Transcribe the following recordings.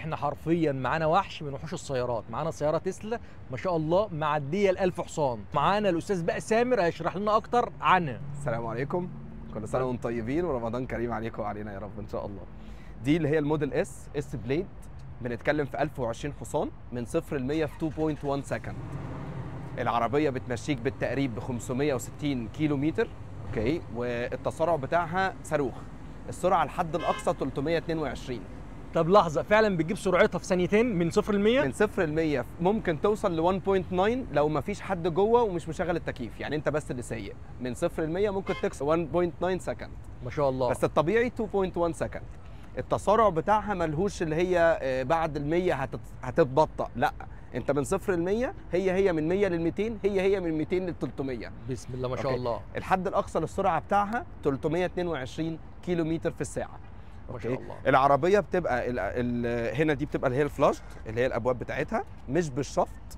احنا حرفيا معانا وحش من وحوش السيارات معانا سياره تسلا ما شاء الله معديه ال 1000 حصان معانا الاستاذ بقى سامر هيشرح لنا اكتر عنها السلام عليكم كل سنه وانتم طيبين ورمضان كريم عليكم وعلينا يا رب ان شاء الله دي اللي هي الموديل اس اس بليد بنتكلم في 1020 حصان من 0 ل 100 في 2.1 سكند العربيه بتمشيك بالتقريب ب 560 كيلو متر اوكي والتسارع بتاعها صاروخ السرعه الحد الاقصى 322 طب لحظه فعلا بتجيب سرعتها في ثانيتين من 0 ل 100 من 0 ل 100 ممكن توصل ل 1.9 لو ما فيش حد جوه ومش مشغل التكييف يعني انت بس اللي سايق من 0 ل 100 ممكن تكسر 1.9 سكند ما شاء الله بس الطبيعي 2.1 سكند التسارع بتاعها ملهوش اللي هي آه، بعد ال 100 هتت- هتتبطأ لا انت من 0 ل 100 هي هي من 100 لل 200 هي هي من 200 لل 300 بسم الله ما شاء أوكي. الله الحد الاقصى للسرعه بتاعها 322 كيلو متر في الساعه ما شاء أوكي. الله العربيه بتبقى ال ال هنا دي بتبقى اللي هي الفلاش اللي هي الابواب بتاعتها مش بالشفط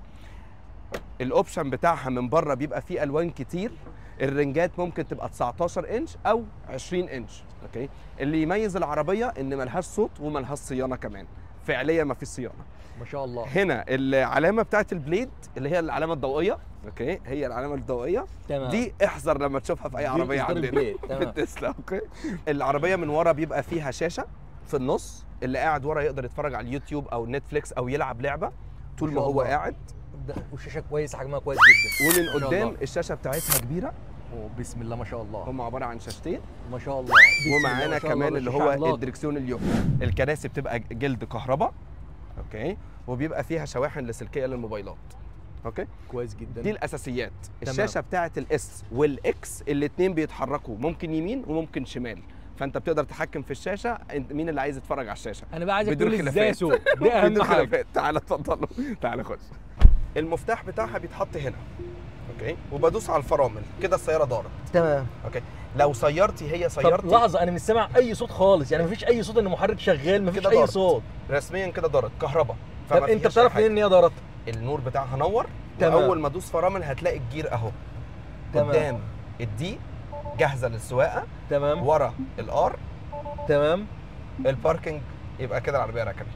الاوبشن بتاعها من بره بيبقى فيه الوان كتير الرنجات ممكن تبقى 19 انش او 20 انش اوكي اللي يميز العربيه ان ملهاش صوت وملهاش صيانه كمان فعليا ما فيش صيانه ما شاء الله هنا العلامه بتاعت البليد اللي هي العلامه الضوئيه اوكي هي العلامه الضوئيه تمام دي احذر لما تشوفها في اي دي عربيه إصدار عندنا البليد، في تمام. التسلا اوكي العربيه من ورا بيبقى فيها شاشه في النص اللي قاعد ورا يقدر يتفرج على اليوتيوب او نتفليكس او يلعب لعبه طول ما ما شاء هو الله. قاعد ده- والشاشه كويسه حجمها كويس جدا ومن ما شاء قدام الله. الشاشه بتاعتها كبيره أوه، بسم الله ما شاء الله هم عباره عن شاشتين ما شاء الله بسم الله ومعانا ما شاء الله، كمان ده اللي شاشة هو عملاقة. الدركسيون اليوم الكراسي بتبقى جلد كهرباء اوكي وبيبقى فيها شواحن لاسلكيه للموبايلات اوكي كويس جدا دي الاساسيات تمام. الشاشه بتاعه الاس والاكس الاثنين بيتحركوا ممكن يمين وممكن شمال فانت بتقدر تتحكم في الشاشه انت مين اللي عايز يتفرج على الشاشه انا بقى عايزك بدون تقول لي ازاي خلافات. اسوق دي اهم بدون حاجه خلافات. تعالى اتفضل تعالى خش المفتاح بتاعها بيتحط هنا اوكي وبدوس على الفرامل كده السياره دارت تمام اوكي لو سيارتي هي طب سيارتي لحظه انا مش سامع اي صوت خالص يعني مفيش اي صوت ان محرك شغال مفيش كده اي دارت. صوت رسميا كده دارت كهرباء طب انت بتعرف منين ان هي دارت النور بتاعها نور تمام. واول ما ادوس فرامل هتلاقي الجير اهو تمام. قدام الدي جاهزه للسواقه تمام ورا الار تمام الباركنج يبقى كده العربيه ركنت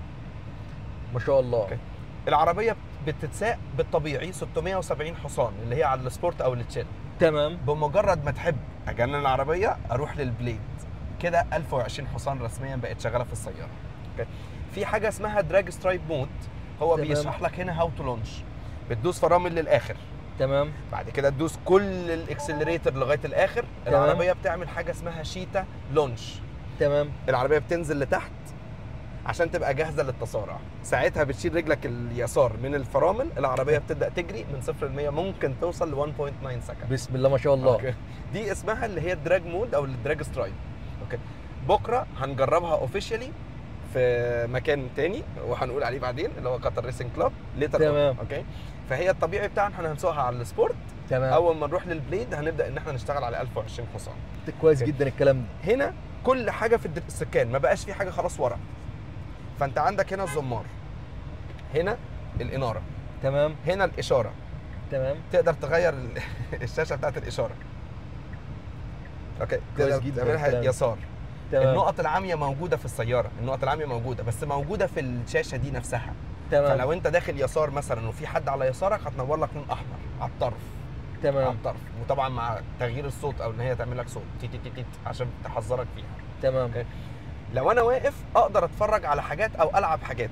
ما شاء الله أوكي. العربيه بتتساق بالطبيعي 670 حصان اللي هي على السبورت او التشيل تمام بمجرد ما تحب اجنن العربيه اروح للبليد كده 1020 حصان رسميا بقت شغاله في السياره أوكي. في حاجه اسمها دراج سترايب مود هو تمام. بيشرح لك هنا هاو تو لونش بتدوس فرامل للاخر تمام بعد كده تدوس كل الاكسلريتر لغايه الاخر تمام. العربيه بتعمل حاجه اسمها شيتا لونش تمام العربيه بتنزل لتحت عشان تبقى جاهزه للتسارع ساعتها بتشيل رجلك اليسار من الفرامل العربيه بتبدا تجري من 0 ل 100 ممكن توصل ل 1.9 سكند بسم الله ما شاء الله أوكي. دي اسمها اللي هي الدراج مود او الدراج سترايب اوكي بكره هنجربها اوفيشالي في مكان تاني وهنقول عليه بعدين اللي هو قطر ريسنج كلاب ليتر تمام. اوكي فهي الطبيعي بتاعنا احنا هنسوقها على السبورت تمام اول ما نروح للبليد هنبدا ان احنا نشتغل على 1020 حصان كويس أوكي. جدا الكلام ده هنا كل حاجه في الد- السكان ما بقاش في حاجه خلاص ورا فانت عندك هنا الزمار هنا الاناره تمام هنا الاشاره تمام تقدر تغير ال- الشاشه بتاعت الاشاره اوكي كويس تقدر جدا تعملها الكلام. يسار تمام النقط العاميه موجوده في السياره النقط العاميه موجوده بس موجوده في الشاشه دي نفسها تمام فلو انت داخل يسار مثلا وفي حد على يسارك هتنور لك لون احمر على الطرف على تمام الطرف وطبعا مع تغيير الصوت او ان هي تعمل لك صوت تي تي تي تي عشان تحذرك فيها تمام أوكي. لو انا واقف اقدر اتفرج على حاجات او العب حاجات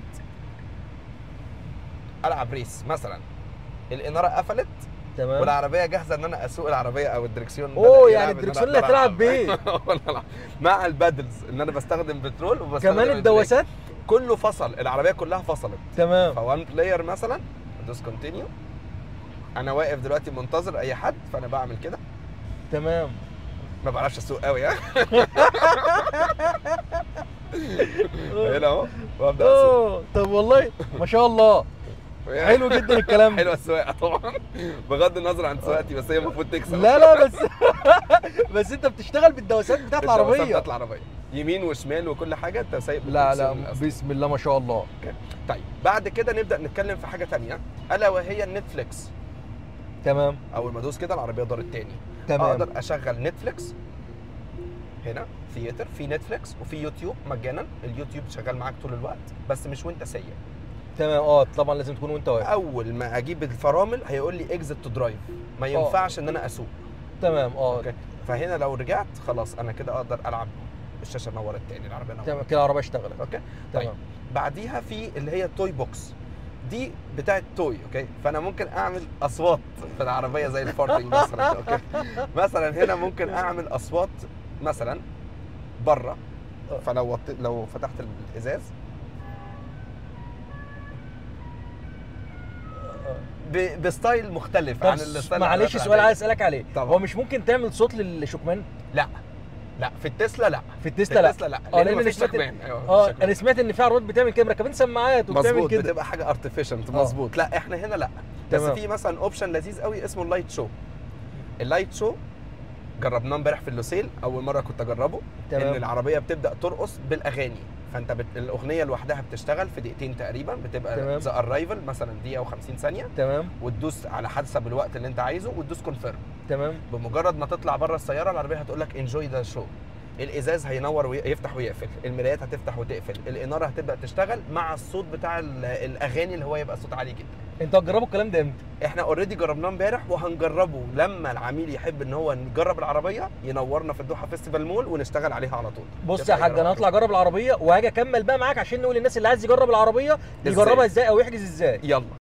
العب ريس مثلا الاناره قفلت تمام والعربيه جاهزه ان انا اسوق العربيه او الدركسيون أوه، بدأ يعني يلعب إن أنا الدركسيون اللي أقدر هتلعب ألعب. ولا ألعب. مع البادلز ان انا بستخدم بترول وبستخدم كمان البريك. الدواسات كله فصل العربيه كلها فصلت تمام فوان بلاير مثلا ادوس كونتينيو انا واقف دلوقتي منتظر اي حد فانا بعمل كده تمام ما بعرفش اسوق قوي ها هنا اهو وابدا اسوق اوه طب والله ما شاء الله حلو جدا الكلام ده حلوه السواقه طبعا بغض النظر عن سواقتي بس هي المفروض تكسب لا لا بس بس انت بتشتغل بالدواسات بتاعت الدواسات العربيه بتاعت العربيه يمين وشمال وكل حاجه انت سايق لا لا بالدركسيون الأصلي. بسم الله ما شاء الله طيب بعد كده نبدا نتكلم في حاجه تانية الا وهي النتفليكس تمام اول ما ادوس كده العربيه دارت تاني تمام اقدر اشغل نتفليكس هنا ثياتر في نتفليكس وفي يوتيوب مجانا اليوتيوب شغال معاك طول الوقت بس مش وانت سايق تمام اه طبعا لازم تكون وانت واقف اول ما اجيب الفرامل هيقول لي اكزت تو درايف ما ينفعش ان انا اسوق تمام اه اوكي فهنا لو رجعت خلاص انا كده اقدر العب الشاشه نورت تاني العربيه نورت تمام كده العربيه اشتغلت اوكي طيب تمام بعديها في اللي هي التوي بوكس دي بتاعت توي اوكي فانا ممكن اعمل اصوات في العربيه زي الفارتنج مثلا اوكي مثلا هنا ممكن اعمل اصوات مثلا بره فلو وط... لو فتحت الازاز ب... بستايل مختلف عن طب الستايل معلش العربيات سؤال العادية. عايز اسالك عليه طبعا. هو مش ممكن تعمل صوت للشكمان لا لا في التسلا لا في في التسلا لا التسلا لا اه لان لان مفيش سمعت شكمان ايوه مفيش اه شكمان. انا سمعت ان في عربيات بتعمل كده مركبين سماعات وبتعمل مظبوط كده بتبقى حاجه ارتفيشنت آه. مظبوط لا احنا هنا لا بس تمام. في مثلا اوبشن لذيذ قوي اسمه اللايت شو اللايت شو جربناه امبارح في اللوسيل اول مره كنت اجربه ان تمام العربيه بتبدا ترقص بالاغاني فانت بت... الاغنيه لوحدها بتشتغل في دقيقتين تقريبا بتبقى تمام. ذا ارايفل مثلا دقيقه و50 ثانيه تمام وتدوس على حسب الوقت اللي انت عايزه وتدوس كونفيرم تمام بمجرد ما تطلع بره السياره العربيه هتقول لك انجوي ذا شو الازاز هينور ويفتح ويقفل المرايات هتفتح وتقفل الاناره هتبدا تشتغل مع الصوت بتاع ال- الاغاني اللي هو يبقى صوت عالي جدا انتوا هتجربوا الكلام ده امتى؟ احنا اوريدي جربناه امبارح وهنجربه لما العميل يحب ان هو نجرب العربيه ينورنا في الدوحه فيستيفال مول ونشتغل عليها على طول بص يطلع يا حاج انا يجرب. هطلع اجرب العربيه وهاجي اكمل بقى معاك عشان نقول للناس اللي عايز يجرب العربيه إزاي؟ يجربها ازاي او يحجز ازاي يلا